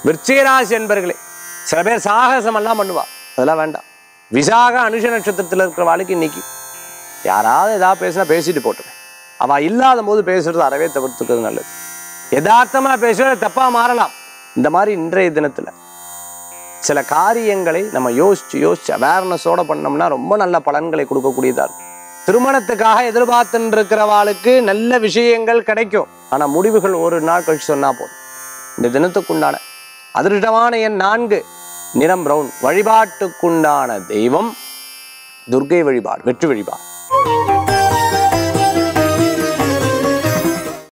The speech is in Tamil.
விருச்சிகராசி என்பர்களே சில பேர் சாகசம் எல்லாம் பண்ணுவா அதெல்லாம் வேண்டாம் விசாக அனுஷ நட்சத்திரத்தில் இருக்கிற வாழ்க்கை இன்னைக்கு யாராவது ஏதாவது பேசினா பேசிட்டு போட்டுமே அவ இல்லாத போது பேசுறது அறவே தவிர்த்துக்கிறது நல்லது யதார்த்தமா பேசுறது தப்பா மாறலாம் இந்த மாதிரி இன்றைய தினத்துல சில காரியங்களை நம்ம யோசிச்சு யோசிச்சு அவேர்னஸோட பண்ணோம்னா ரொம்ப நல்ல பலன்களை கொடுக்கக்கூடியதா இருக்கும் திருமணத்துக்காக எதிர்பார்த்துட்டு இருக்கிறவாளுக்கு நல்ல விஷயங்கள் கிடைக்கும் ஆனா முடிவுகள் ஒரு நாள் கழிச்சு சொன்னா போதும் இந்த தினத்துக்குண்டான அதிர்ஷ்டமான எண் நான்கு நிறம் பிரவுன் வழிபாட்டுக்குண்டான தெய்வம் துர்க்கை வழிபாடு வெற்றி வழிபாடு